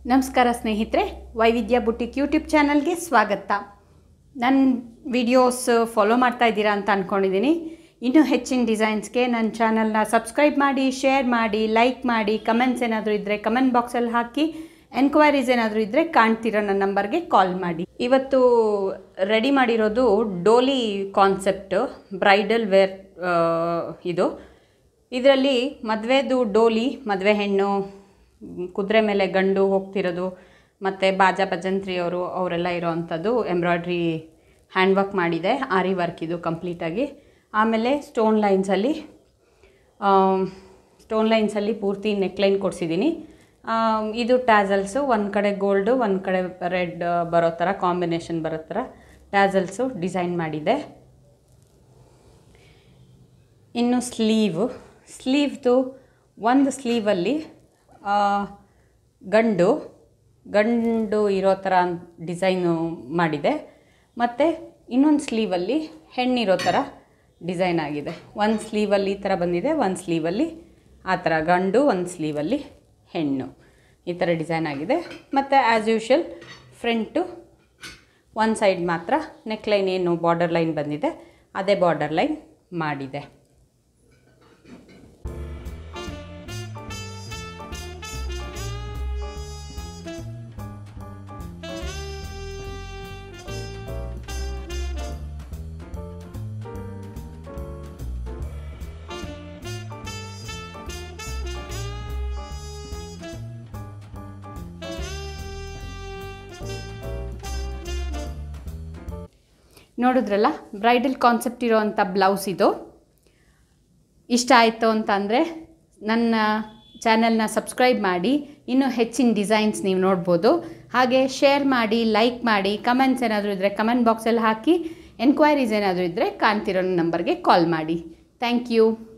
ನಮಸ್ಕಾರ ಸ್ನೇಹಿತರೆ ವೈವಿಧ್ಯ ಬುಟ್ಟಿಕ್ ಯೂಟ್ಯೂಬ್ ಚಾನಲ್ಗೆ ಸ್ವಾಗತ ನನ್ನ ವಿಡಿಯೋಸ್ ಫಾಲೋ ಮಾಡ್ತಾ ಇದ್ದೀರಾ ಅಂತ ಅಂದ್ಕೊಂಡಿದ್ದೀನಿ ಇನ್ನೂ ಹೆಚ್ಚಿನ ಡಿಸೈನ್ಸ್ಗೆ ನನ್ನ ಚಾನಲ್ನ ಸಬ್ಸ್ಕ್ರೈಬ್ ಮಾಡಿ ಶೇರ್ ಮಾಡಿ ಲೈಕ್ ಮಾಡಿ ಕಮೆಂಟ್ಸ್ ಏನಾದರೂ ಇದ್ದರೆ ಕಮೆಂಟ್ ಬಾಕ್ಸಲ್ಲಿ ಹಾಕಿ ಎನ್ಕ್ವೈರೀಸ್ ಏನಾದರೂ ಇದ್ದರೆ ಕಾಣ್ತಿರೋ ನನ್ನ ನಂಬರ್ಗೆ ಕಾಲ್ ಮಾಡಿ ಇವತ್ತು ರೆಡಿ ಮಾಡಿರೋದು ಡೋಲಿ ಕಾನ್ಸೆಪ್ಟು ಬ್ರೈಡಲ್ ವೇರ್ ಇದು ಇದರಲ್ಲಿ ಮದುವೆದು ಡೋಲಿ ಮದುವೆ ಹೆಣ್ಣು ಮ್, ಕುದುರೆ ಮೇಲೆ ಗಂಡು ಹೋಗ್ತಿರೋದು ಮತ್ತು ಬಾಜಾ ಭಜಂತ್ರಿಯವರು ಅವರೆಲ್ಲ ಇರೋವಂಥದ್ದು ಎಂಬ್ರಾಯ್ಡ್ರಿ ಹ್ಯಾಂಡ್ ವರ್ಕ್ ಮಾಡಿದೆ ಆರಿ ವರ್ಕ್ ಇದು ಕಂಪ್ಲೀಟಾಗಿ ಆಮೇಲೆ ಸ್ಟೋನ್ ಲೈನ್ಸಲ್ಲಿ ಸ್ಟೋನ್ ಲೈನ್ಸಲ್ಲಿ ಪೂರ್ತಿ ನೆಕ್ಲೈನ್ ಕೊಡಿಸಿದ್ದೀನಿ ಇದು ಟ್ಯಾಸಲ್ಸು ಒಂದು ಕಡೆ ಗೋಲ್ಡು ಒಂದು ಕಡೆ ರೆಡ್ ಬರೋ ಥರ ಕಾಂಬಿನೇಷನ್ ಬರೋ ಥರ ಟ್ಯಾಸಲ್ಸು ಡಿಸೈನ್ ಮಾಡಿದೆ ಇನ್ನು ಸ್ಲೀವು ಸ್ಲೀವ್ದು ಒಂದು ಸ್ಲೀವಲ್ಲಿ ಆ, ಗಂಡು ಗಂಡು ಇರೋ ಥರ ಡಿಸೈನು ಮಾಡಿದೆ ಮತ್ತು ಇನ್ನೊಂದು ಸ್ಲೀವಲ್ಲಿ ಹೆಣ್ಣಿರೋ ಥರ ಡಿಸೈನ್ ಆಗಿದೆ ಒಂದು ಸ್ಲೀವಲ್ಲಿ ಈ ಥರ ಬಂದಿದೆ ಒಂದು ಸ್ಲೀವಲ್ಲಿ ಆ ಥರ ಗಂಡು ಒಂದು ಸ್ಲೀವಲ್ಲಿ ಹೆಣ್ಣು ಈ ಥರ ಡಿಸೈನ್ ಆಗಿದೆ ಮತ್ತು ಆ್ಯಸ್ ಯೂಶುವಲ್ ಫ್ರಂಟು ಒಂದು ಸೈಡ್ ಮಾತ್ರ ನೆಕ್ಲೈನ್ ಏನು ಬಾರ್ಡರ್ ಲೈನ್ ಬಂದಿದೆ ಅದೇ ಬಾರ್ಡರ್ ಲೈನ್ ಮಾಡಿದೆ ನೋಡಿದ್ರಲ್ಲ ಬ್ರೈಡಲ್ ಕಾನ್ಸೆಪ್ಟ್ ಇರೋವಂಥ ಬ್ಲೌಸ್ ಇದು ಇಷ್ಟ ಆಯಿತು ಅಂತ ಅಂದರೆ ನನ್ನ ಚಾನಲ್ನ ಸಬ್ಸ್ಕ್ರೈಬ್ ಮಾಡಿ ಇನ್ನೂ ಹೆಚ್ಚಿನ ಡಿಸೈನ್ಸ್ ನೀವು ನೋಡ್ಬೋದು ಹಾಗೆ ಶೇರ್ ಮಾಡಿ ಲೈಕ್ ಮಾಡಿ ಕಮೆಂಟ್ಸ್ ಏನಾದರೂ ಇದ್ದರೆ ಕಮೆಂಟ್ ಬಾಕ್ಸಲ್ಲಿ ಹಾಕಿ ಎನ್ಕ್ವೈರೀಸ್ ಏನಾದರೂ ಇದ್ದರೆ ಕಾಣ್ತಿರೋ ನಂಬರ್ಗೆ ಕಾಲ್ ಮಾಡಿ ಥ್ಯಾಂಕ್ ಯು